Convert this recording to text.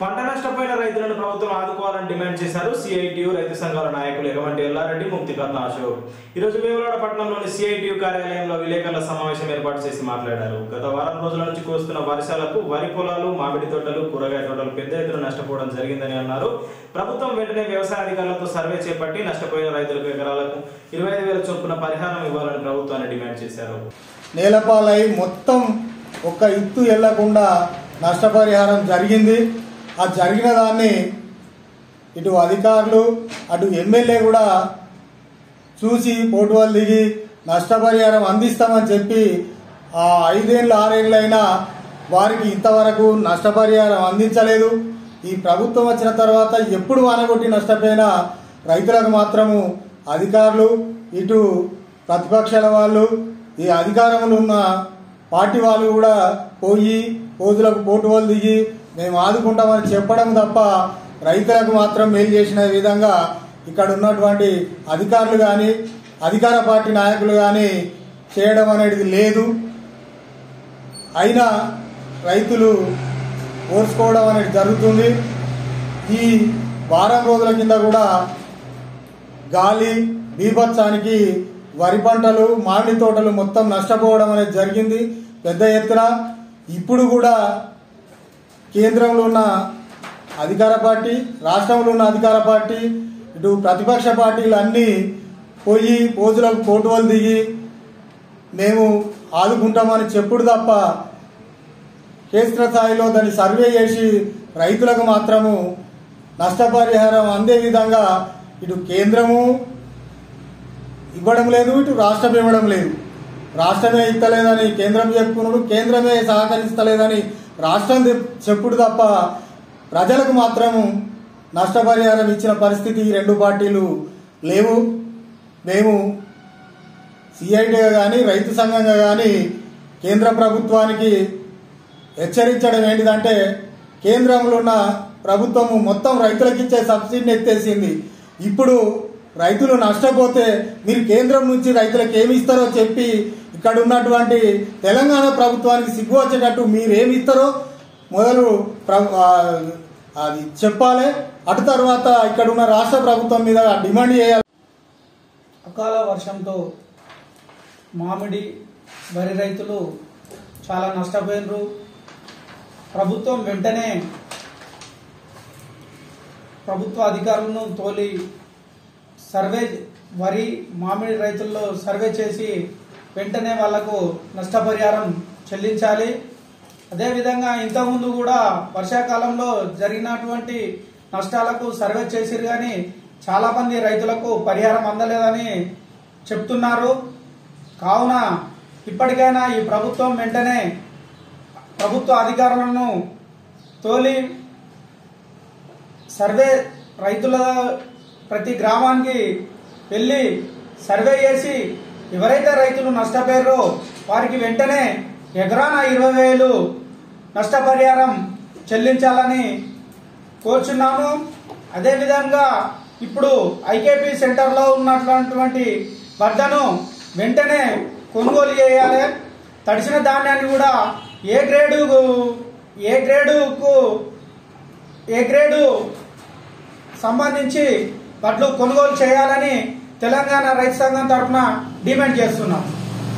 పంట నష్టపోయిన రైతులను ప్రభుత్వం ఆదుకోవాలని డిమాండ్ చేశారు సిఐటియు రైతు సంఘాల నాయకులు ఎగవంటి ఎల్లారెడ్డి ముక్తికత్న అశోక్ ఈరోజు వేములవాడ పట్టణంలోని సిఐటియు కార్యాలయంలో విలేకరుల సమావేశం ఏర్పాటు చేసి మాట్లాడారు గత వారం రోజుల నుంచి కురుస్తున్న వర్షాలకు వరి పొలాలు మామిడి తోటలు కూరగాయ తోటలు పెద్ద ఎత్తున నష్టపోవడం జరిగిందని అన్నారు ప్రభుత్వం వెంటనే వ్యవసాయ అధికారులతో సర్వే చేపట్టి నష్టపోయిన రైతులకు ఎకరాలకు ఇరవై ఐదు వేల చొప్పున పరిహారం ఇవ్వాలని ప్రభుత్వాన్ని డిమాండ్ చేశారు నేలపాలై మొత్తం ఒక్క ఇత్తు వెళ్లకుండా నష్టపరిహారం జరిగింది ఆ జరిగిన దాన్ని ఇటు అధికారులు అటు ఎమ్మెల్యే కూడా చూసి పోటువలు దిగి నష్టపరిహారం అందిస్తామని చెప్పి ఆ ఐదేళ్ళు ఆరేళ్ళైనా వారికి ఇంతవరకు నష్టపరిహారం అందించలేదు ఈ ప్రభుత్వం వచ్చిన తర్వాత ఎప్పుడు వానగొట్టి నష్టపోయిన రైతులకు మాత్రము అధికారులు ఇటు ప్రతిపక్షాల వాళ్ళు ఈ అధికారంలో ఉన్న పార్టీ వాళ్ళు కూడా పోయి పోజులకు పోటువలు దిగి మేము ఆదుకుంటామని చెప్పడం తప్ప రైతులకు మాత్రం మేలు చేసిన విధంగా ఇక్కడ ఉన్నటువంటి అధికారులు కానీ అధికార పార్టీ నాయకులు కానీ చేయడం అనేది లేదు అయినా రైతులు ఓర్చుకోవడం అనేది జరుగుతుంది ఈ వారం రోజుల కింద కూడా గాలి బీభత్సానికి వరి పంటలు మామిడి తోటలు మొత్తం నష్టపోవడం అనేది జరిగింది పెద్ద ఎత్తున ఇప్పుడు కూడా కేంద్రంలో ఉన్న అధికార పార్టీ రాష్ట్రంలో ఉన్న అధికార పార్టీ ఇటు ప్రతిపక్ష పార్టీలు అన్నీ పోయి పోజులకు పోటువలు దిగి మేము ఆదుకుంటామని చెప్పుడు తప్ప క్షేత్రస్థాయిలో దాన్ని సర్వే చేసి రైతులకు మాత్రము నష్టపరిహారం అందే విధంగా ఇటు కేంద్రము ఇవ్వడం లేదు ఇటు రాష్ట్రం ఇవ్వడం లేదు రాష్ట్రమే ఇస్తలేదని కేంద్రం చెప్పుకున్నాడు కేంద్రమే సహకరిస్తలేదని రాష్ట్రం చెప్- చెప్పుడు తప్ప ప్రజలకు మాత్రము నష్టపరిహారం ఇచ్చిన పరిస్థితి ఈ రెండు పార్టీలు లేవు మేము సిఐటిగా కానీ రైతు సంఘంగా కానీ కేంద్ర ప్రభుత్వానికి హెచ్చరించడం ఏంటిదంటే కేంద్రంలో ఉన్న ప్రభుత్వము మొత్తం రైతులకు ఇచ్చే సబ్సిడీని ఎత్తేసింది ఇప్పుడు రైతులు నష్టపోతే మీరు కేంద్రం నుంచి రైతులకు ఏమి ఇస్తారో చెప్పి ఇక్కడ ఉన్నటువంటి తెలంగాణ ప్రభుత్వానికి సిగ్గు వచ్చేటట్టు మీరు ఏమి ఇస్తారో మొదలు ప్ర- ఆ, అది చెప్పాలి అటు తర్వాత ఇక్కడ ఉన్న రాష్ట్ర ప్రభుత్వం మీద డిమాండ్ చేయాలి అకాల వర్షంతో మామిడి వరి రైతులు చాలా నష్టపోయినరు ప్రభుత్వం వెంటనే ప్రభుత్వ అధికారులను తోలి సర్వే వరి మామిడి రైతుల్లో సర్వే చేసి వెంటనే వాళ్లకు నష్టపరిహారం చెల్లించాలి అదేవిధంగా ఇంతకుముందు కూడా వర్షాకాలంలో జరిగినటువంటి నష్టాలకు సర్వే చేసిరు కానీ చాలా మంది రైతులకు పరిహారం అందలేదని చెప్తున్నారు కావున ఇప్పటికైనా ఈ ప్రభుత్వం వెంటనే ప్రభుత్వ అధికారులను తోలి సర్వే రైతుల ప్రతి గ్రామానికి వెళ్ళి సర్వే చేసి ఎవరైతే రైతులు నష్టపోయారో వారికి వెంటనే ఎకరాన ఇరవై వేలు నష్టపరిహారం చెల్లించాలని కోరుచున్నాము అదేవిధంగా ఇప్పుడు ఐకేపీ సెంటర్లో ఉన్నటువంటి వడ్డను వెంటనే కొనుగోలు చేయాలి తడిసిన ధాన్యాన్ని కూడా A grade A గ్రేడుకు A grade సంబంధించి వడ్లు కొనుగోలు చేయాలని తెలంగాణ రైతు సంఘం తరఫున డిమాండ్ చేస్తున్నాం